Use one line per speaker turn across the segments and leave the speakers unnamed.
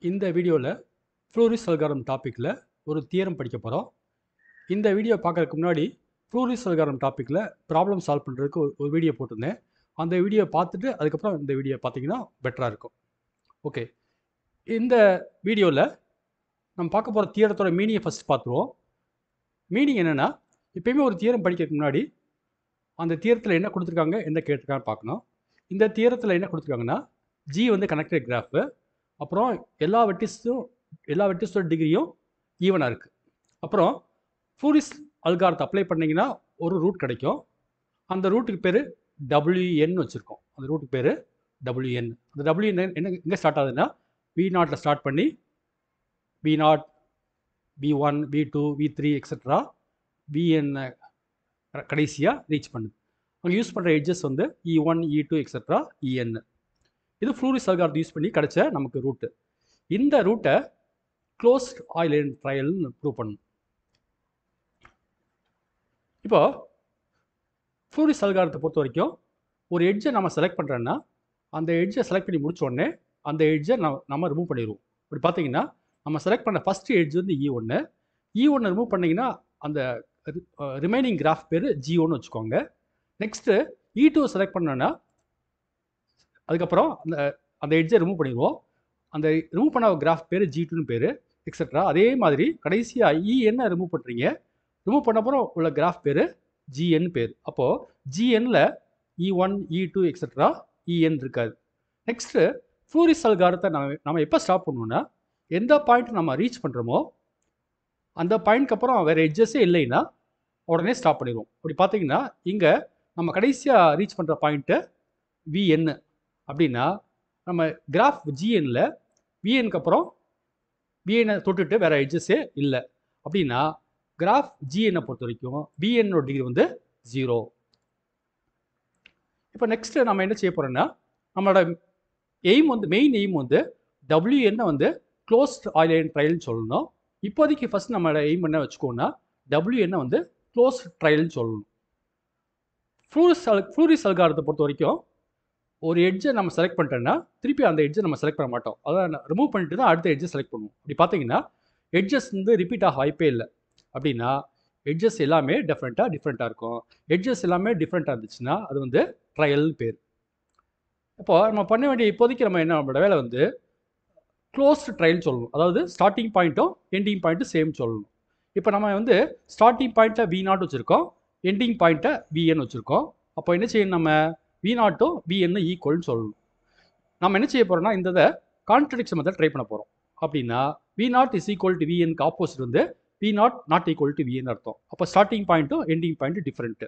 இந்த வீடியோவில் ஃப்ளூரிஸ் அல்காரம் டாப்பிக்கில் ஒரு தியரம் படிக்க போகிறோம் இந்த வீடியோ பார்க்கறதுக்கு முன்னாடி ஃப்ளூரிஸ் அல்காரம் டாப்பிக்கில் ப்ராப்ளம் சால்வ் பண்ணுறதுக்கு ஒரு ஒரு வீடியோ போட்டிருந்தேன் அந்த வீடியோ பார்த்துட்டு அதுக்கப்புறம் இந்த வீடியோ பார்த்தீங்கன்னா பெட்டராக இருக்கும் ஓகே இந்த வீடியோவில் நம்ம பார்க்க போகிற தியரத்தோட மீனிங்கை ஃபஸ்ட் பார்த்துருவோம் மீனிங் என்னென்னா எப்பயுமே ஒரு தியரம் படிக்கிறதுக்கு முன்னாடி அந்த தியரத்தில் என்ன கொடுத்துருக்காங்க என்ன கேட்டிருக்காங்கன்னு பார்க்கணும் இந்த தியரத்தில் என்ன கொடுத்துருக்காங்கன்னா ஜி வந்து கனெக்டட் கிராஃபு அப்புறம் எல்லா வெட்டிஸும் எல்லா வெட்டிஸோட டிகிரியும் ஈவனாக இருக்குது அப்புறம் ஃபூரிஸ் அல்காரத்தை அப்ளை பண்ணிங்கன்னா ஒரு ரூட் கிடைக்கும் அந்த ரூட்டுக்கு பேர் டபிள்யூஎன் வச்சுருக்கோம் அந்த ரூட்டுக்கு பேர் டபிள்யூஎன் அந்த டபிள்யூஎன் என்ன எங்கே ஸ்டார்ட் ஆகுதுன்னா வி நாட்டில் ஸ்டார்ட் பண்ணி V naught V one V two V three extra V N கடைசியாக ரீச் பண்ணுது அங்கே யூஸ் பண்ணுற எட்ஜஸ் வந்து E one E two extra E N இது ஃப்ளூரிஸ் அல்காரத்தை யூஸ் பண்ணி கிடைச்ச நமக்கு ரூட்டு இந்த ரூட்டை க்ளோஸ்ட் ஆயில் ட்ரையல்னு ப்ரூவ் பண்ணணும் இப்போ ஃப்ளூரிஸ் அல்காரத்தை பொறுத்த வரைக்கும் ஒரு எட்ஜை நம்ம செலக்ட் பண்ணுறோன்னா அந்த எட்ஜை செலக்ட் பண்ணி முடிச்ச உடனே அந்த எட்ஜை நம்ம நம்ம ரிமூவ் பண்ணிடுவோம் இப்படி பார்த்தீங்கன்னா நம்ம செலக்ட் பண்ண ஃபஸ்ட்டு எட்ஜ் வந்து இ ஒன்று இ ஒன்று ரிமூவ் பண்ணிங்கன்னா அந்த ரிமைனிங் கிராஃப் பேர் ஜி ஒன்று வச்சுக்கோங்க நெக்ஸ்ட்டு இ டூ செலக்ட் பண்ணோன்னா அதுக்கப்புறம் அந்த அந்த எட்ஜை ரிமூவ் பண்ணிடுவோம் அந்த ரிமூவ் பண்ண கிராஃப் பேர் ஜி டூன்னு பேர் எக்ஸட்ரா அதே மாதிரி கடைசியாக இ என்ன ரிமூவ் பண்ணுறீங்க ரிமூவ் பண்ண அப்புறம் உள்ள கிராஃப் பேர் ஜிஎன் பேர் அப்போது ஜிஎன்னில் E one E two extra E N இருக்காது நெக்ஸ்ட்டு ஃப்ளூரிஸ் அல்காரத்தை நம்ம நம்ம எப்போ ஸ்டாப் பண்ணணும்னா எந்த பாயிண்ட் நம்ம ரீச் பண்ணுறோமோ அந்த பாயிண்ட்க்கு அப்புறம் வேறு எட்ஜஸே இல்லைன்னா உடனே ஸ்டாப் பண்ணிடுவோம் அப்படி பார்த்தீங்கன்னா இங்கே நம்ம கடைசியாக ரீச் பண்ணுற பாயிண்ட்டு விஎன் அப்படின்னா நம்ம கிராஃப் ஜிஎன்ல விஎனுக்கு அப்புறம் விஎனை தொட்டுட்டு வேறு எட்ஜஸே இல்லை அப்படின்னா கிராஃப் ஜிஎன்னை பொறுத்த வரைக்கும் விஎன்னோட டிகிரி வந்து ஜீரோ இப்போ நெக்ஸ்ட்டு நம்ம என்ன செய்ய போகிறோம்னா நம்மளோட எய்ம் வந்து மெயின் எய்ம் வந்து டபிள்யூஎன்னை வந்து க்ளோஸ்ட் ஆயில் ட்ரையல்னு சொல்லணும் இப்போதைக்கு ஃபஸ்ட் நம்மளோட எய்ம் என்ன வச்சுக்கோன்னா டபிள்யூஎன்னை வந்து க்ளோஸ் ட்ரையல்னு சொல்லணும் ஃப்ளூரிஸ் அல் ஃப்ளூரிஸ் அல்காரத்தை பொறுத்த வரைக்கும் ஒரு எட்ஜை நம்ம செலக்ட் பண்ணிட்டோன்னா திருப்பி அந்த எட்ஜை நம்ம செலக்ட் பண்ண மாட்டோம் அதான் ரிமூவ் பண்ணிட்டு தான் அடுத்த எட்ஜை செலக்ட் பண்ணுவோம் அப்படி பார்த்தீங்கன்னா எட்ஜஸ் வந்து ரிப்பீட் ஆக வாய்ப்பே இல்லை அப்படின்னா எட்ஜஸ் எல்லாமே டிஃப்ரெண்ட்டாக டிஃப்ரெண்ட்டாக இருக்கும் எட்ஜஸ் எல்லாமே டிஃப்ரெண்ட்டாக இருந்துச்சுன்னா அது வந்து ட்ரையல்னு பேர் இப்போ நம்ம பண்ண வேண்டிய இப்போதைக்கு நம்ம என்ன நம்மளோட வேலை வந்து க்ளோஸ்ட் ட்ரையல் சொல்லணும் அதாவது ஸ்டார்டிங் பாயிண்ட்டும் எண்டிங் பாயிண்ட்டும் சேம் சொல்லணும் இப்போ நம்ம வந்து ஸ்டார்டிங் பாயிண்ட்டை வி நாட் வச்சுருக்கோம் எண்டிங் பாயிண்ட்டை விஎன் வச்சுருக்கோம் அப்போ என்ன செய்யணும் நம்ம வி நாட்டும் விஎன்னு ஈக்குவல்னு சொல்லணும் நம்ம என்ன செய்ய போகிறோம்னா இந்த இதை கான்ட்ரடிக்ஷன் மெத்தட் ட்ரை பண்ண போகிறோம் அப்படின்னா V naught is equal to விஎன்க்கு ஆப்போசிட் வந்து V naught not equal to V N அர்த்தம் அப்போ ஸ்டார்டிங் பாயிண்ட்டும் எண்டிங் பாயிண்ட்டும் டிஃப்ரெண்ட்டு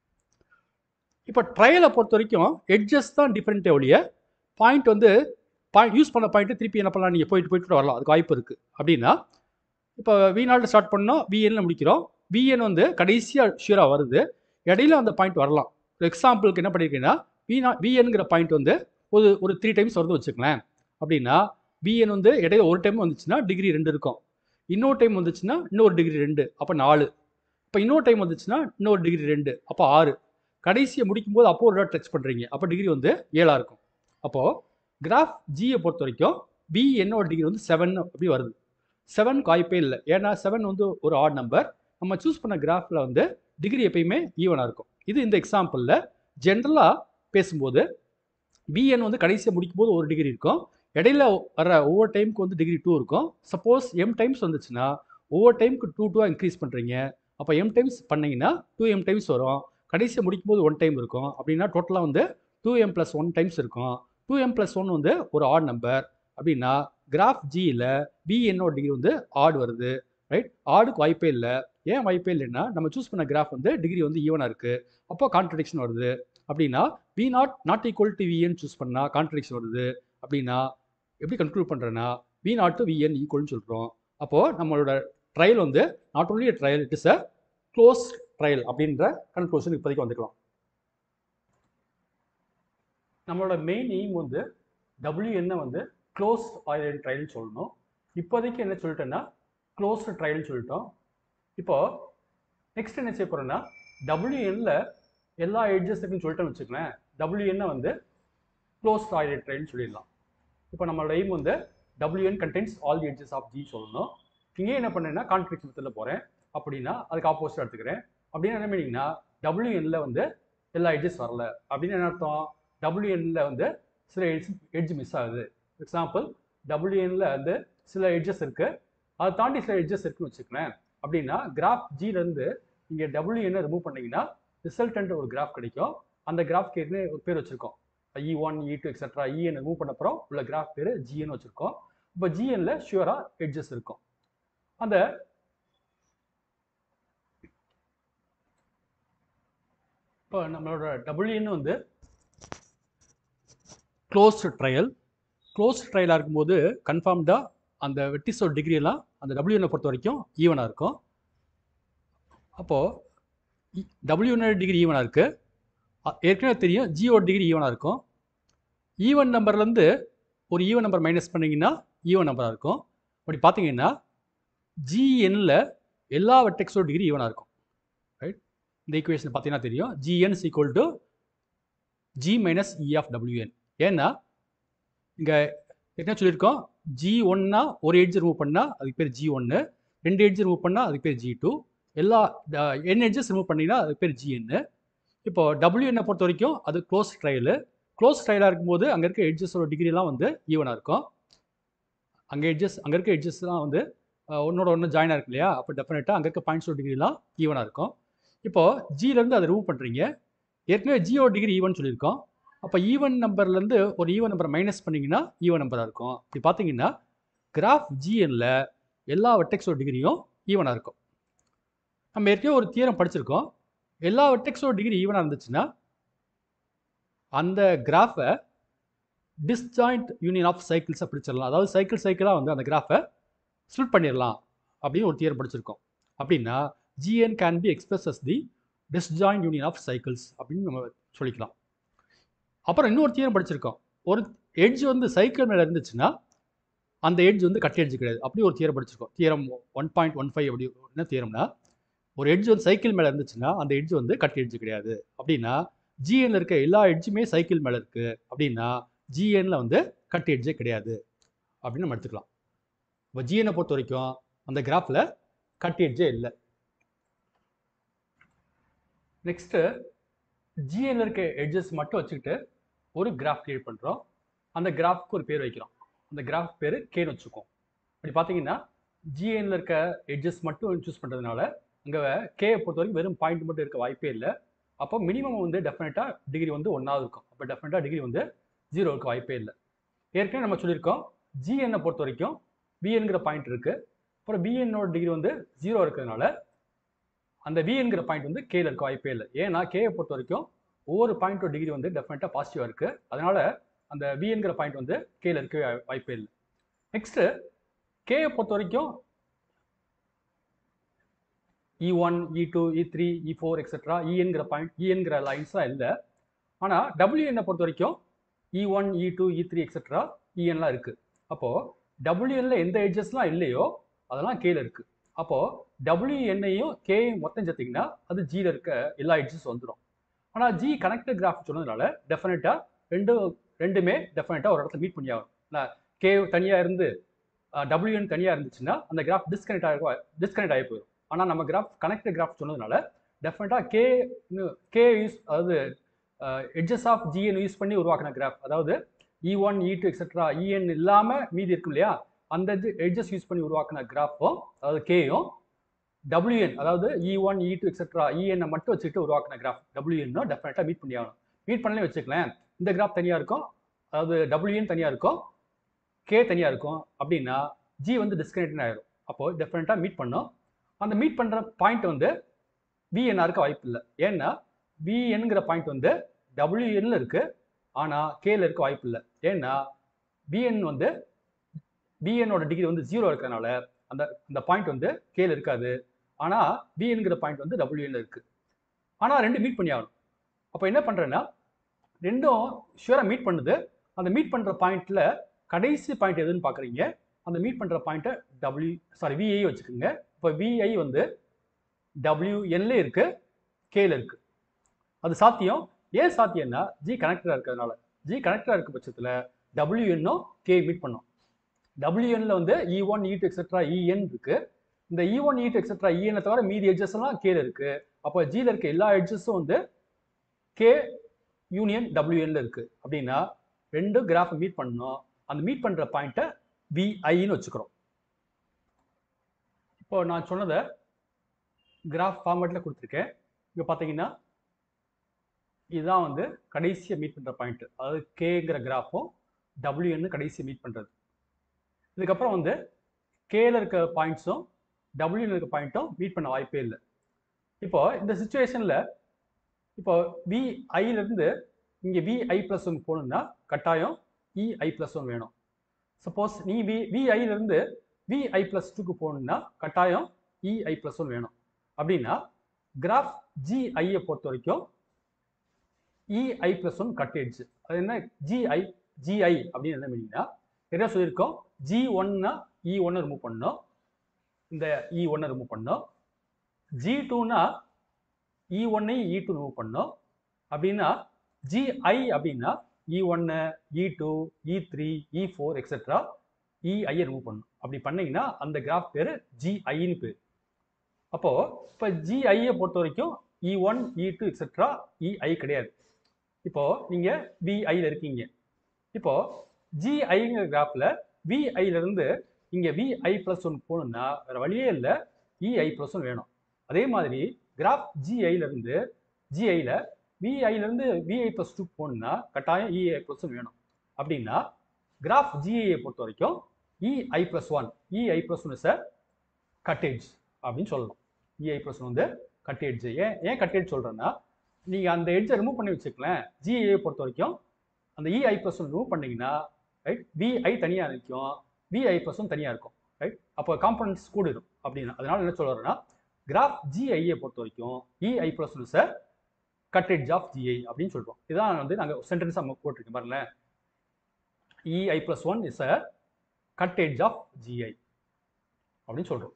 இப்போ ட்ரையலை பொறுத்த வரைக்கும் எட்ஜஸ் தான் டிஃப்ரெண்ட்டே ஒழிய பாயிண்ட் வந்து பாயிண்ட் யூஸ் பண்ண பாயிண்ட்டு திருப்பி என்ன பண்ணலாம் நீங்கள் போயிட்டு போயிட்டு வரலாம் அதுக்கு வாய்ப்பு இருக்குது அப்படின்னா இப்போ வி நாட்டில் ஸ்டார்ட் பண்ணோம் விஎன்ல முடிக்கிறோம் விஎன் வந்து கடைசியாக ஷியூராக வருது இடையில அந்த பாயிண்ட் வரலாம் எக்ஸாம்பிளுக்கு என்ன பண்ணியிருக்கீங்கன்னா வி நா விஎன்கிற பாயிண்ட் வந்து ஒரு ஒரு த்ரீ டைம்ஸ் வருது வச்சுக்கலாம் அப்படின்னா விஎன் வந்து இடையில ஒரு டைம் வந்துச்சுன்னா டிகிரி ரெண்டு இருக்கும் இன்னொரு டைம் வந்துச்சுன்னா இன்னொரு டிகிரி ரெண்டு அப்போ நாலு இப்போ இன்னொரு டைம் வந்துச்சுன்னா இன்னொரு டிகிரி ரெண்டு அப்போ ஆறு கடைசியை முடிக்கும்போது அப்போ ஒரு டச் பண்ணுறீங்க அப்போ டிகிரி வந்து ஏழாக இருக்கும் அப்போது கிராஃப் ஜியை பொறுத்த வரைக்கும் பி என்னோட டிகிரி வந்து செவன் அப்படி வருது செவன் வாய்ப்பே இல்லை ஏன்னா செவன் வந்து ஒரு ஆட் நம்பர் நம்ம சூஸ் பண்ண கிராஃபில் வந்து டிகிரி எப்பயுமே ஈவனாக இருக்கும் இது இந்த எக்ஸாம்பிளில் ஜென்ரலாக பேசும்போது பிஎன் வந்து கடைசியாக முடிக்கும் போது ஒரு டிகிரி இருக்கும் இடையில வர ஒவ்வொரு டைமுக்கு வந்து டிகிரி டூ இருக்கும் சப்போஸ் எம் டைம்ஸ் வந்துச்சுன்னா ஒவ்வொரு டைமுக்கு டூ டூவாக இன்க்ரீஸ் பண்ணுறீங்க அப்போ எம் டைம்ஸ் பண்ணிங்கன்னா டூ எம் டைம்ஸ் வரும் கடைசியாக முடிக்கும் போது ஒன் டைம் இருக்கும் அப்படின்னா டோட்டலாக வந்து two M plus one times இருக்கும் டூ எம் ப்ளஸ் ஒன் வந்து ஒரு ஆட் நம்பர் அப்படின்னா கிராஃப் ஜியில் பிஎன்னோட டிகிரி வந்து ஆட் வருது ரைட் ஆடுக்கு வாய்ப்பே இல்லை ஏன் வாய்ப்பே இல்லைன்னா நம்ம சூஸ் பண்ண கிராஃப் வந்து டிகிரி வந்து ஈவனாக இருக்குது அப்போ கான்ட்ரடிக்ஷன் வருது அப்படின்னா V naught not equal to V N choose பண்ணால் கான்ட்ரடிக்ஷன் வருது அப்படின்னா எப்படி கன்க்ளூட் பண்ணுறேன்னா வி நாட் டு விஎன் ஈக்குவல்னு சொல்கிறோம் அப்போது நம்மளோட ட்ரையல் வந்து not only trail it is a close trail அப்படின்ற கன்க்ளூஷன் இப்போதைக்கு வந்துக்கலாம் நம்மளோட மெயின் எய்ம் வந்து டபிள்யூஎன்னை வந்து க்ளோஸ் ஆயில் ட்ரையல் சொல்லணும் இப்போதைக்கு என்ன சொல்லிட்டேன்னா க்ளோஸ்டு ட்ரையல் சொல்லிட்டோம் இப்போ நெக்ஸ்ட் என்ன செய்ய போகிறோன்னா டபிள்யூஎன்ல எல்லா எட்ஜஸுக்குன்னு சொல்லிட்டோம்னு வச்சுக்கலேன் டபிள்யூஎன்னை வந்து க்ளோஸ் ஆயில் ட்ரையல்னு சொல்லிடலாம் இப்போ நம்மளோட எய்ம் வந்து WN contains all the edges of G சொல்லணும் இங்கே என்ன பண்ணேன்னா கான்ட்ரிக்ஸ் மெத்தடில் போகிறேன் அப்படின்னா அதுக்கு ஆப்போசிட் எடுத்துக்கிறேன் அப்படின்னு என்ன மீனிங்னா WNல வந்து எல்லா எட்ஜஸ் வரல அப்படின்னு என்ன அர்த்தம் WNல வந்து சில எட்ஜ் எட்ஜ் மிஸ் ஆகுது எக்ஸாம்பிள் WNல வந்து சில எட்ஜஸ் இருக்கு அதை தாண்டி சில எட்ஜஸ் இருக்குன்னு வச்சுக்கலேன் அப்படின்னா கிராஃப் ஜிலேருந்து இங்கே WN ரிமூவ் பண்ணீங்கன்னா ரிசல்டன்ட் ஒரு கிராஃப் கிடைக்கும் அந்த கிராஃப்க்கு ஏற்கனவே ஒரு பேர் வச்சுருக்கோம் E one E two etcetera EN remove பண்ண அப்புறம் உள்ள கிராஃப் பேர் ஜிஎன் வச்சுருக்கோம் இப்போ ஜிஎன்ல ஷியூராக எட்ஜஸ் இருக்கும் அந்த இப்போ நம்மளோட டபுள்யூன்னு வந்து க்ளோஸ்டு ட்ரையல் க்ளோஸ்ட் ட்ரையலாக இருக்கும்போது கன்ஃபார்ம்டாக அந்த வெட்டிஸோட டிகிரி எல்லாம் அந்த டபிள்யூனை பொறுத்த வரைக்கும் ஈவனாக இருக்கும் அப்போது டபிள்யூனோட டிகிரி ஈவனாக இருக்குது ஏற்கனவே தெரியும் ஜியோட டிகிரி ஈவனாக இருக்கும் ஈவன் நம்பர்லேருந்து ஒரு ஈவன் நம்பர் மைனஸ் பண்ணிங்கன்னா ஈவன் நம்பராக இருக்கும் அப்படி பார்த்தீங்கன்னா ஜிஎன்ல எல்லா வெட்டெக்ஸோட டிகிரி ஈவனாக இருக்கும் ரைட் இந்த ஈக்குவேஷன் பார்த்தீங்கன்னா தெரியும் GN is equal to G minus E of WN ஏன்னா இங்கே என்ன சொல்லியிருக்கோம் ஜி ஒன்னா ஒரு எட்ஜ் ரிமூவ் பண்ணால் அதுக்கு பேர் ஜி ஒன்று ரெண்டு எட்ஜ் ரிமூவ் பண்ணால் அதுக்கு பேர் ஜி டூ எல்லா என் எட்ஜஸ் ரிமூவ் பண்ணிங்கன்னா அதுக்கு பேர் ஜிஎன்னு இப்போ டபிள்யூஎன்னை பொறுத்த வரைக்கும் அது க்ளோஸ் ட்ரையலு க்ளோஸ் ட்ரையலாக இருக்கும்போது அங்கே இருக்க எட்ஜஸோட டிகிரிலாம் வந்து ஈவனாக இருக்கும் அங்கே எட்ஜஸ் அங்கே இருக்க எட்ஜஸ்லாம் வந்து ஒன்னோட ஒன்று ஜாயினாக இருக்கு இல்லையா அப்போ டெஃபினட்டாக அங்கே இருக்க பாயிண்ட்ஸோட டிகிரிலாம் ஈவனாக இருக்கும் இப்போது ஜிலேருந்து அதை ரிமூவ் பண்ணுறீங்க ஏற்கனவே ஜியோ டிகிரி ஈவன் சொல்லியிருக்கோம் அப்போ ஈவன் நம்பர்லேருந்து ஒரு ஈவன் நம்பர் மைனஸ் பண்ணிங்கன்னா ஈவன் நம்பராக இருக்கும் இப்படி பார்த்தீங்கன்னா கிராஃப் ஜிஎனில் எல்லா வெட்டெக்ஸோட டிகிரியும் ஈவனாக இருக்கும் நம்ம ஏற்கனவே ஒரு தியரம் படிச்சிருக்கோம் எல்லா வெட்டெக்ஸோட டிகிரி ஈவனாக இருந்துச்சுன்னா அந்த கிராஃபை டிஸ்ஜாயிண்ட் யூனியன் ஆஃப் சைக்கிள்ஸை பிடிச்சிடலாம் அதாவது சைக்கிள் சைக்கிளாக வந்து அந்த கிராஃபை ஸ்பிளிட் பண்ணிடலாம் அப்படின்னு ஒரு தியரம் படிச்சிருக்கோம் அப்படின்னா GN can be express as the disjoint union of cycles அப்படின்னு நம்ம சொல்லிக்கலாம் அப்புறம் இன்னொரு தியரம் படிச்சிருக்கோம் ஒரு எட்ஜ் வந்து சைக்கிள் மேலே இருந்துச்சுன்னா அந்த எட்ஜ் வந்து கட் எட்ஜ் கிடையாது அப்படி ஒரு தியரம் படிச்சிருக்கோம் theorem one point one five அப்படி என்ன தியரம்னா ஒரு எட்ஜ் வந்து சைக்கிள் மேலே இருந்துச்சுன்னா அந்த எட்ஜ் வந்து கட் எட்ஜ் கிடையாது அப்படின்னா ஜிஎன்ல இருக்க எல்லா எட்ஜுமே சைக்கிள் மேலே இருக்கு அப்படின்னா ஜிஎன்ல வந்து கட் எட்ஜே கிடையாது அப்படின்னு நம்ம எடுத்துக்கலாம் இப்போ ஜிஎனை பொறுத்த வரைக்கும் அந்த கிராஃபில் கட் எட்ஜே இல்லை நெக்ஸ்ட்டு ஜிஎன்ல இருக்க எட்ஜஸ் மட்டும் வச்சுக்கிட்டு ஒரு கிராஃப் கிரியேட் பண்ணுறோம் அந்த கிராஃப்க்கு ஒரு பேர் வைக்கிறோம் அந்த கிராஃப் பேர் கேன்னு வச்சுருக்கோம் அப்படி பார்த்தீங்கன்னா ஜிஎன்ல இருக்க எட்ஜஸ் மட்டும் சூஸ் பண்ணுறதுனால அங்கே கேயை பொறுத்த வரைக்கும் வெறும் பாயிண்ட் மட்டும் இருக்க வாய்ப்பே இல்லை அப்போ மினிமம் வந்து டெஃபினட்டாக டிகிரி வந்து ஒன்றாவது இருக்கும் அப்போ டெஃபினட்டாக டிகிரி வந்து ஜீரோ இருக்க வாய்ப்பே இல்லை ஏற்கனவே நம்ம சொல்லியிருக்கோம் ஜிஎன்னை பொறுத்த வரைக்கும் பிஎன்கிற பாயிண்ட் இருக்குது அப்புறம் பிஎன்னோட டிகிரி வந்து ஜீரோ இருக்கிறதுனால அந்த விஎன்கிற பாயிண்ட் வந்து கேல இருக்க வாய்ப்பே இல்லை ஏன்னா கேயை பொறுத்த வரைக்கும் ஒவ்வொரு பாயிண்டோட டிகிரி வந்து டெஃபினட்டாக பாசிட்டிவாக இருக்குது அதனால அந்த விஎன்கிற பாயிண்ட் வந்து கேல இருக்க வாய்ப்பே இல்லை நெக்ஸ்ட்டு கேயை பொறுத்த வரைக்கும் E one E two E three E four etcetera இஎன்கிற பாயிண்ட் இஎன்கிற லைன்ஸ்லாம் இல்லை ஆனால் டபிள்யூஎன்னை பொறுத்த வரைக்கும் E one E two E three etcetera இஎன்லாம் இருக்குது அப்போது டபிள்யூஎன்ல எந்த எட்ஜஸ்லாம் இல்லையோ அதெல்லாம் கேல இருக்குது அப்போது டபிள்யூஎன்னையும் கேயும் மொத்தம் சேர்த்திங்கன்னா அது ஜியில் இருக்க எல்லா எட்ஜஸ் வந்துடும் ஆனால் ஜி கனெக்டட் கிராஃப் சொன்னதுனால டெஃபினட்டாக ரெண்டு ரெண்டுமே டெஃபினட்டாக ஒரு இடத்துல மீட் பண்ணி ஆகும் கே தனியாக இருந்து டபிள்யூஎன் தனியாக இருந்துச்சுன்னா அந்த கிராஃப் டிஸ்கனெக்ட் ஆகி டிஸ்கனெக்ட் ஆகி போயிடும் ஆனால் நம்ம கிராஃப் கனெக்டட் கிராஃப் சொன்னதுனால டெஃபினட்டாக கே கே யூஸ் அதாவது எட்ஜஸ் ஆஃப் ஜிஎன் யூஸ் பண்ணி உருவாக்கின கிராஃப் அதாவது E one E two etcetera EN இல்லாமல் மீதி இருக்கும் இல்லையா அந்த எட்ஜஸ் யூஸ் பண்ணி உருவாக்கின கிராஃபும் அதாவது கேயும் டபிள்யூஎன் அதாவது E one E two etcetera இஎன்னை மட்டும் வச்சுட்டு உருவாக்கின கிராஃப் டபிள்யூஎன்னும் டெஃபினட்டாக மீட் பண்ணி ஆகணும் மீட் பண்ணலே வச்சுக்கலாம் இந்த கிராஃப் தனியாக இருக்கும் அதாவது டபிள்யூஎன் தனியாக இருக்கும் கே தனியாக இருக்கும் அப்படின்னா ஜி வந்து டிஸ்கனெக்ட் ஆயிடும் அப்போது டெஃபினட்டாக மீட் பண்ணோம் அந்த மீட் பண்ணுற பாயிண்ட் வந்து விஎன்ஆ இருக்க வாய்ப்பு இல்லை ஏன்னா விஎன்கிற பாயிண்ட் வந்து டபிள்யூஎன்ல இருக்கு ஆனால் கேல இருக்க வாய்ப்பு இல்லை ஏன்னா பிஎன் வந்து பிஎன்னோட டிகிரி வந்து ஜீரோ இருக்கிறதுனால அந்த அந்த பாயிண்ட் வந்து கேல இருக்காது ஆனால் பிஎன்கிற பாயிண்ட் வந்து டபிள்யூஎன்ல இருக்கு ஆனால் ரெண்டு மீட் பண்ணி ஆகணும் அப்போ என்ன பண்ணுறேன்னா ரெண்டும் ஷுவராக மீட் பண்ணுது அந்த மீட் பண்ணுற பாயிண்ட்டில் கடைசி பாயிண்ட் எதுன்னு பார்க்குறீங்க அந்த மீட் பண்ணுற பாயிண்ட்டை டபிள்யூ சாரி விஐ வச்சுக்கோங்க இப்போ விஐ வந்து டபிள்யூஎன்ல இருக்கு கேல இருக்கு அது சாத்தியம் ஏன் சாத்தியம்னா ஜி கனெக்டடாக இருக்கிறதுனால ஜி கனெக்டடாக இருக்க பட்சத்தில் டபிள்யூஎன்னும் கே மீட் பண்ணும் டபிள்யூஎன்ல வந்து E one E two etcetera EN இருக்கு இந்த E one E two etcetera இஎனை தவிர மீதி எட்ஜஸ் எல்லாம் கீழே இருக்கு அப்போ ஜியில் இருக்க எல்லா எட்ஜஸும் வந்து கே யூனியன் டபிள்யூஎன்ல இருக்கு அப்படின்னா ரெண்டு கிராஃபை மீட் பண்ணணும் அந்த மீட் பண்ற பாயிண்ட்டை விஐன்னு வச்சுக்கிறோம் இப்போ நான் சொன்னதை கிராஃப் ஃபார்மேட்டில் கொடுத்துருக்கேன் இங்கே பார்த்தீங்கன்னா இதுதான் வந்து கடைசியை மீட் பண்ணுற பாயிண்ட் அதாவது கேங்கிற கிராஃபும் டபிள்யூன்னு கடைசியை மீட் பண்ணுறது இதுக்கப்புறம் வந்து கேல இருக்க பாயிண்ட்ஸும் டபிள்யூல இருக்க பாயிண்ட்டும் மீட் பண்ண வாய்ப்பே இல்லை இப்போ இந்த சுச்சுவேஷனில் இப்போ விஐலேருந்து இங்கே விஐ ப்ளஸ் ஒன் போகணும்னா கட்டாயம் இஐ ப்ளஸ் ஒன் வேணும் சப்போஸ் நீ வி விஐலேருந்து விஐ ப்ளஸ் டூக்கு போகணும்னா கட்டாயம் இஐ ப்ளஸ் ஒன் வேணும் அப்படின்னா கிராஃப் ஜிஐயை பொறுத்த வரைக்கும் EI plus one cut edge அது என்ன ஜிஐ ஜிஐ அப்படின்னு என்ன மீனிங்னா என்ன சொல்லியிருக்கோம் ஜி ஒன்னா இ ஒன்னை ரிமூவ் பண்ணணும் இந்த இ ஒன்னை ரிமூவ் பண்ணணும் ஜி டூனா இ ஒன்னையும் இ டூ ரிமூவ் பண்ணணும் அப்படின்னா ஜிஐ அப்படின்னா இ ஒன்று E two E three E four etcetera இஐயை ரிமூவ் பண்ணணும் அப்படி பண்ணீங்கன்னா அந்த கிராஃப் பேர் ஜிஐன்னு பேர் அப்போ இப்போ ஜிஐயை பொறுத்த வரைக்கும் E one E two etcetera EI கிடையாது இப்போ நீங்க விஐல இருக்கீங்க இப்போ ஜிஐங்கிற கிராஃப்ல விஐல இருந்து இங்க விஐ பிளஸ் ஒன் போகணும்னா வேற வழியே இல்லை இஐ பிளஸ் ஒன் வேணும் அதே மாதிரி கிராஃப் ஜிஐல இருந்து ஜிஐல விஐல இருந்து விஐ பிளஸ் டூ போகணும்னா கட்டாயம் இஐ பிளஸ் ஒன் வேணும் அப்படின்னா கிராஃப் ஜிஐயை பொறுத்த வரைக்கும் EI plus one EI plus one is a cut edge அப்படின்னு சொல்லலாம் இஐ பிளஸ் ஒன் வந்து கட்டேஜ் ஏன் ஏன் கட்டேஜ் சொல்றேன்னா நீங்க அந்த எட்ஜை ரிமூவ் பண்ணி வச்சுக்கலாம் ஜிஐயை பொறுத்த வரைக்கும் அந்த இஐ பிளஸ் ஒன் ரிமூவ் பண்ணீங்கன்னா ரைட் விஐ தனியாக நிற்கும் விஐ பிளஸ் ஒன் தனியாக இருக்கும் ரைட் அப்போ காம்பனன்ட்ஸ் கூடிடும் அப்படின்னா அதனால என்ன சொல்றேன்னா கிராஃப் ஜிஐயை பொறுத்த வரைக்கும் EI plus one is a cut edge of GI அப்படின்னு சொல்றோம் இதான் வந்து நாங்கள் சென்டென்ஸ் நம்ம போட்டிருக்கோம் பாருங்களேன் EI plus one is a cut edge of GI அப்படின்னு சொல்றோம்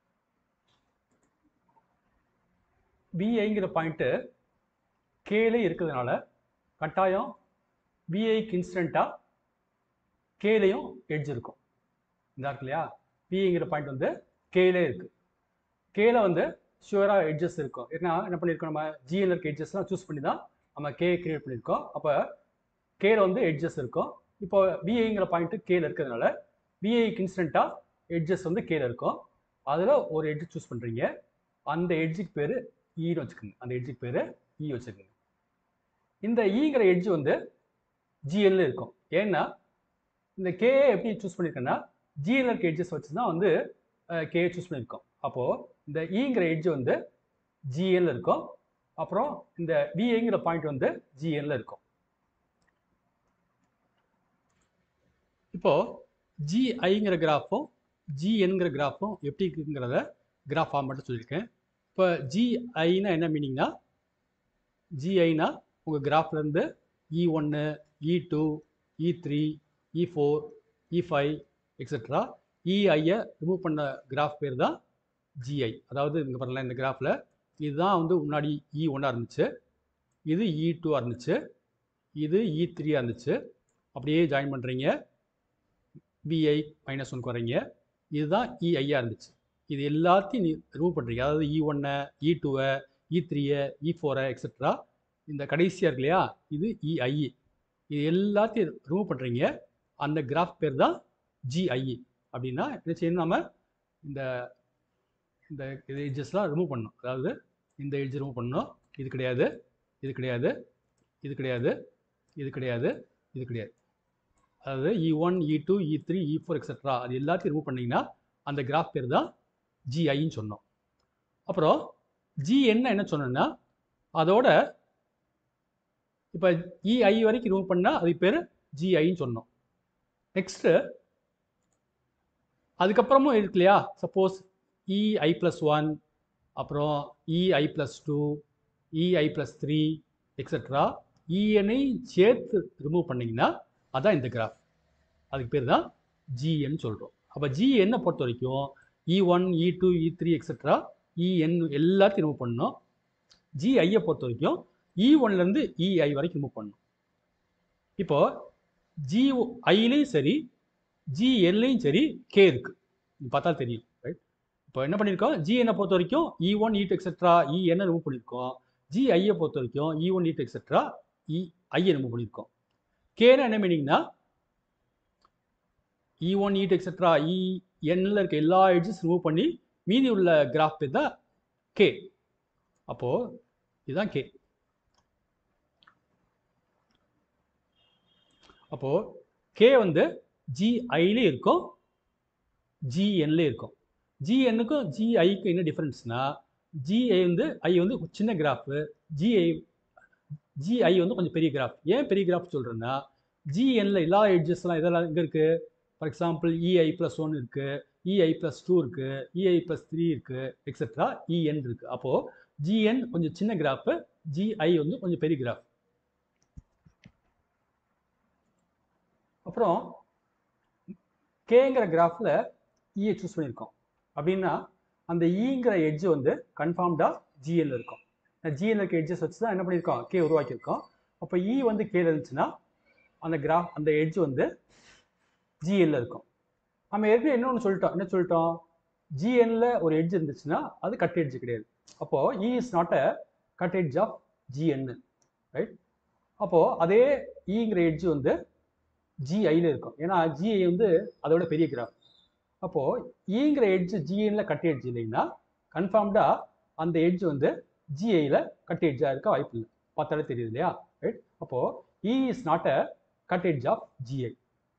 விஐங்கிற பாயிண்ட்டு கேலே இருக்கிறதுனால கட்டாயம் விஐக்கு இன்ஸ்டண்ட்டாக கேலையும் எட்ஜ் இருக்கும் இந்த இருக்கு இல்லையா விஐங்கிற பாயிண்ட் வந்து கேலே இருக்கு கேல வந்து ஷுவராக எட்ஜஸ் இருக்கும் ஏன்னா என்ன பண்ணியிருக்கோம் நம்ம ஜிஎல் இருக்க எட்ஜஸ்லாம் சூஸ் பண்ணி தான் நம்ம கே கிரியேட் பண்ணியிருக்கோம் அப்போ கேல வந்து எட்ஜஸ் இருக்கும் இப்போ விஐங்கிற பாயிண்ட்டு கேல இருக்கிறதுனால விஐக்கு இன்ஸ்டண்ட்டாக எட்ஜஸ் வந்து கேல இருக்கும் அதில் ஒரு எட்ஜ் சூஸ் பண்ணுறீங்க அந்த எட்ஜுக்கு பேர் ஈன்னு வச்சுக்கோங்க அந்த எட்ஜுக்கு பேர் இ வச்சுக்கோங்க இந்த ஈங்கிற எட்ஜ் வந்து ஜிஎல்ல இருக்கும் ஏன்னா இந்த கே எப்படி சூஸ் பண்ணியிருக்கேன்னா ஜிஎல் இருக்க எட்ஜஸ் வச்சு தான் வந்து கே சூஸ் பண்ணியிருக்கோம் அப்போது இந்த ஈங்கிற எட்ஜ் வந்து ஜிஎல்ல இருக்கும் அப்புறம் இந்த விஐங்கிற பாயிண்ட் வந்து ஜிஎல்ல இருக்கும் இப்போ ஜிஐங்கிற கிராஃபும் ஜிஎன்கிற கிராஃபும் எப்படி இருக்குங்கிறத கிராஃப் ஃபார்மேட்டில் சொல்லியிருக்கேன் இப்போ ஜிஐனா என்ன மீனிங்னா ஜிஐனா உங்கள் கிராஃப்லேருந்து இ ஒன்று E two E three E four E five etcetera இஐயை ரிமூவ் பண்ண கிராஃப் பேர் தான் ஜிஐ அதாவது இங்கே பாருங்களேன் இந்த கிராஃபில் இதுதான் வந்து முன்னாடி இ ஒன்னாக இருந்துச்சு இது இ டூவாக இருந்துச்சு இது இ த்ரீயாக இருந்துச்சு அப்படியே ஜாயின் பண்ணுறீங்க விஐ மைனஸ் ஒன்க்கு வரீங்க இதுதான் இஐயாக இருந்துச்சு இது எல்லாத்தையும் நீ ரிமூவ் பண்ணுறீங்க அதாவது இ ஒன்னை இ டூவை இ த்ரீயை இ ஃபோரை எக்ஸெட்ரா இந்த கடைசியாக இருக்கு இல்லையா இது இஐ இது எல்லாத்தையும் ரிமூவ் பண்ணுறீங்க அந்த கிராஃப் பேர் தான் ஜிஐஇ அப்படின்னா என்ன செய்யணும் நம்ம இந்த இந்த இது எட்ஜஸ்லாம் ரிமூவ் பண்ணணும் அதாவது இந்த எட்ஜ் ரிமூவ் பண்ணணும் இது கிடையாது இது கிடையாது இது கிடையாது இது கிடையாது இது கிடையாது அதாவது E one E two E three E four etcetera அது எல்லாத்தையும் ரிமூவ் பண்ணிங்கன்னா அந்த கிராஃப் பேர் தான் ஜிஐன்னு சொன்னோம் அப்புறம் ஜிஎன் என்ன சொன்னோன்னா அதோட இப்போ இஐ வரைக்கும் ரிமூவ் பண்ணால் அது பேர் ஜிஐன்னு சொன்னோம் நெக்ஸ்ட்டு அதுக்கப்புறமும் இருக்கு இல்லையா சப்போஸ் இஐ ப்ளஸ் ஒன் அப்புறம் EI plus two EI plus three etcetera இஎன்ஐ சேர்த்து ரிமூவ் பண்ணிங்கன்னா அதான் இந்த கிராஃப் அதுக்கு பேர் தான் ஜிஎன் சொல்கிறோம் அப்போ ஜிஎன்னை பொறுத்த வரைக்கும் E one E two E three etcetera EN எல்லாத்தையும் ரிமூவ் பண்ணணும் ஜிஐயை பொறுத்த வரைக்கும் இ ஒன்லேருந்து இஐ வரைக்கும் ரிமூவ் பண்ணணும் இப்போ ஜி ஐலையும் சரி ஜிஎல்லையும் சரி கே இருக்கு இது பார்த்தா தெரியும் ரைட் இப்போ என்ன பண்ணியிருக்கோம் ஜிஎன்னை பொறுத்த வரைக்கும் இ ஒன் ஈட் எக்ஸெட்ரா இஎன்னை ரிமூவ் பண்ணியிருக்கோம் ஜிஐயை பொறுத்த வரைக்கும் இ ஒன் ஈட் எக்ஸெட்ரா இ ஐயை ரிமூவ் பண்ணியிருக்கோம் கேனா என்ன மீனிங்னா இ ஒன் ஈட் எக்ஸெட்ரா இ எண்ணில் இருக்க எல்லா எட்ஜஸ் ரிமூவ் பண்ணி மீதி உள்ள கிராஃப் பேர் தான் கே அப்போது இதுதான் கே அப்போது கே வந்து ஜிஐலே இருக்கும் ஜிஎன்ல இருக்கும் ஜிஎன்னுக்கும் ஜிஐக்கும் என்ன டிஃப்ரென்ஸ்னா ஜிஐ வந்து ஐ வந்து ஒரு சின்ன கிராஃபு ஜிஐ ஜிஐ வந்து கொஞ்சம் பெரிய கிராஃப் ஏன் பெரிய கிராஃப் சொல்கிறேன்னா ஜிஎன்ல எல்லா எட்ஜஸ்லாம் இதெல்லாம் எங்கே இருக்குது for example EI plus one இருக்குது இஐ ப்ளஸ் டூ இருக்குது இஐ ப்ளஸ் த்ரீ இருக்குது எக்ஸெட்ரா இஎன் இருக்குது அப்போது ஜிஎன் கொஞ்சம் சின்ன கிராஃபு ஜிஐ வந்து கொஞ்சம் பெரிய கிராஃப் அப்புறம் கேங்கிற கிராஃபில் இயை சூஸ் பண்ணியிருக்கோம் அப்படின்னா அந்த ஈங்கிற எட்ஜ் வந்து கன்ஃபார்ம்டாக ஜிஎல் இருக்கும் ஜிஎல் இருக்க எட்ஜஸ் வச்சு தான் என்ன பண்ணியிருக்கோம் கே உருவாக்கியிருக்கோம் அப்போ இ வந்து கேல இருந்துச்சுன்னா அந்த கிராஃப் அந்த எட்ஜ் வந்து ஜிஎல்ல இருக்கும் நம்ம ஏற்கனவே இன்னொன்று சொல்லிட்டோம் என்ன சொல்லிட்டோம் ஜிஎன்ல ஒரு எட்ஜ் இருந்துச்சுன்னா அது கட் எட்ஜ் கிடையாது அப்போது E is not a cut edge of GN right அப்போது அதே ஈங்கிற எட்ஜ் வந்து ஜிஐல இருக்கும் ஏன்னா ஜிஐ வந்து அதோட பெரிய கிராஃப் அப்போது ஈங்கிற எட்ஜ் ஜிஎன்ல கட் எட்ஜ் இல்லைன்னா கன்ஃபார்ம்டாக அந்த எட்ஜ் வந்து ஜிஐல கட் எட்ஜாக இருக்க வாய்ப்பு இல்லை பார்த்தாலே தெரியுது இல்லையா ரைட் அப்போது E is not a cut edge of GI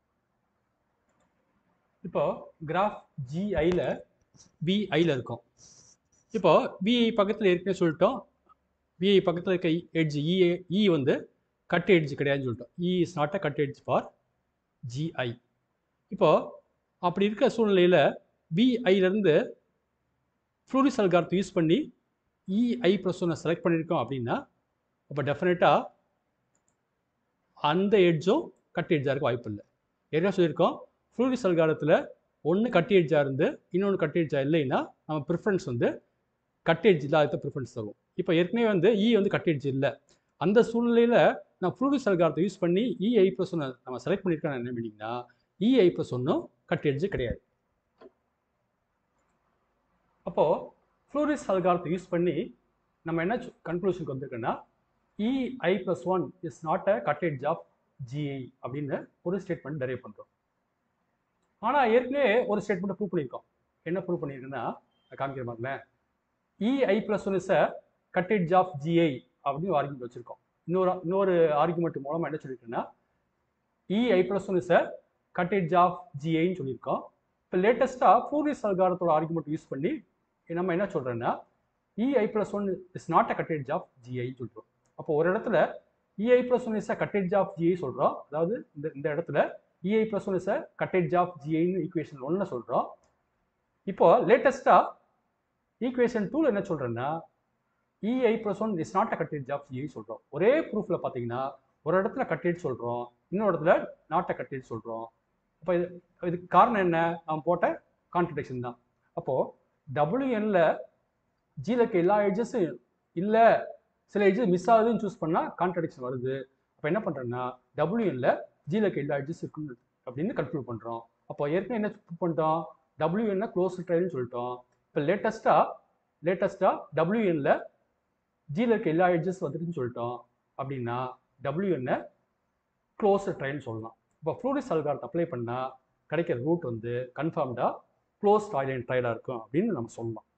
இப்போ கிராஃப் ஜிஐல விஐல இருக்கும் இப்போ விஐ பக்கத்தில் ஏற்கனவே சொல்லிட்டோம் விஐ பக்கத்தில் இருக்க எட்ஜ் இஏ இ வந்து கட் எட்ஜ் கிடையாதுன்னு சொல்லிட்டோம் E is not a cut edge for GI இப்போ அப்படி இருக்கிற சூழ்நிலையில் விஐலேருந்து ஃப்ளூரிஸ் அல்காரத்தை யூஸ் பண்ணி இஐ ப்ளஸ் ஒன்னை செலக்ட் பண்ணியிருக்கோம் அப்படின்னா அப்போ டெஃபினட்டாக அந்த எட்ஜும் கட் எட்ஜாக இருக்க வாய்ப்பு இல்லை ஏற்கனவே சொல்லியிருக்கோம் ஃப்ளூரிஸ் அல்காரத்தில் ஒன்று கட் எட்ஜாக இருந்து இன்னொன்று கட் எட்ஜாக இல்லைன்னா நம்ம ப்ரிஃபரன்ஸ் வந்து கட் எட்ஜ் இல்லாத ப்ரிஃபரன்ஸ் தரும் இப்போ ஏற்கனவே வந்து இ வந்து கட் எட்ஜ் இல்லை அந்த சூழ்நிலையில் நான் ஃப்ளூரிஸ் அல்காரத்தை யூஸ் பண்ணி இஐ ப்ளஸ் ஒன்று நம்ம செலக்ட் பண்ணியிருக்கோம் என்ன மீனிங்னா இஐ ப்ளஸ் ஒன்றும் கட் எட்ஜ் கிடையாது அப்போது ஃப்ளூரிஸ் அல்காரத்தை யூஸ் பண்ணி நம்ம என்ன கன்க்ளூஷனுக்கு வந்திருக்கோன்னா EI plus one is not a cut edge of GI அப்படின்னு ஒரு ஸ்டேட்மெண்ட் டெரைவ் பண்ணுறோம் ஆனால் ஏற்கனவே ஒரு ஸ்டேட்மெண்ட்டை ப்ரூவ் பண்ணியிருக்கோம் என்ன ப்ரூவ் பண்ணியிருக்குன்னா காமிக்கிற மாதிரில EI plus one is a cut edge of GI அப்படின்னு ஆர்குமெண்ட் வச்சுருக்கோம் இன்னொரு இன்னொரு ஆர்குமெண்ட் மூலமாக என்ன சொல்லியிருக்கேன்னா EI plus one is a cut edge of ஜிஐன்னு சொல்லியிருக்கோம் இப்போ லேட்டஸ்ட்டாக ஃபூரிஸ் அல்காரத்தோட ஆர்குமெண்ட் யூஸ் பண்ணி நம்ம என்ன சொல்கிறோன்னா EI plus one is not a cut edge of ஜிஐன்னு சொல்கிறோம் அப்போ ஒரு இடத்துல EI plus one is a cut edge of GI சொல்கிறோம் அதாவது இந்த இந்த இடத்துல EI plus one is a cut edge of ஜிஐன்னு ஈக்குவேஷன் ஒன்று சொல்கிறோம் இப்போ லேட்டஸ்ட்டாக ஈக்குவேஷன் டூவில் என்ன சொல்கிறேன்னா EI plus one is not a cut edge of GI சொல்கிறோம் ஒரே ப்ரூஃபில் பார்த்தீங்கன்னா ஒரு இடத்துல கட் எட்ஜ் சொல்கிறோம் இன்னொரு இடத்துல நாட் அ கட் எட்ஜ் சொல்கிறோம் அப்போ இது இதுக்கு காரணம் என்ன நம்ம போட்ட கான்ட்ரடிக்ஷன் தான் அப்போது டபிள்யூஎன்ல ஜியில் இருக்க எல்லா எட்ஜஸும் இல்லை சில எட்ஜஸ் மிஸ் ஆகுதுன்னு சூஸ் பண்ணால் கான்ட்ரடிக்ஷன் வருது அப்போ என்ன பண்ணுறேன்னா டபிள்யூஎன்ல ஜியில் இருக்க எல்லா எட்ஜஸ் இருக்குன்னு அப்படின்னு கன்க்ளூட் பண்ணுறோம் அப்போ ஏற்கனவே என்ன ப்ரூவ் பண்ணிட்டோம் டபிள்யூஎன்ன க்ளோஸ் ட்ரையல்னு சொல்லிட்டோம் இப்போ லேட்டஸ்ட்டாக லேட்டஸ்ட்டாக டபிள்யூஎன்ல ஜியில் இருக்க எல்லா எட்ஜஸ் வந்துட்டுன்னு சொல்லிட்டோம் அப்படின்னா டபிள்யூஎன்னை க்ளோஸ் ட்ரையல்னு சொல்லலாம் இப்போ ஃப்ளூரிஸ் அல்காரத்தை அப்ளை பண்ணால் கிடைக்கிற ரூட் வந்து கன்ஃபார்ம்டாக க்ளோஸ் ட்ரையல் ட்ரையலாக இருக்கும் அப்படின்னு நம்ம சொல்லலாம்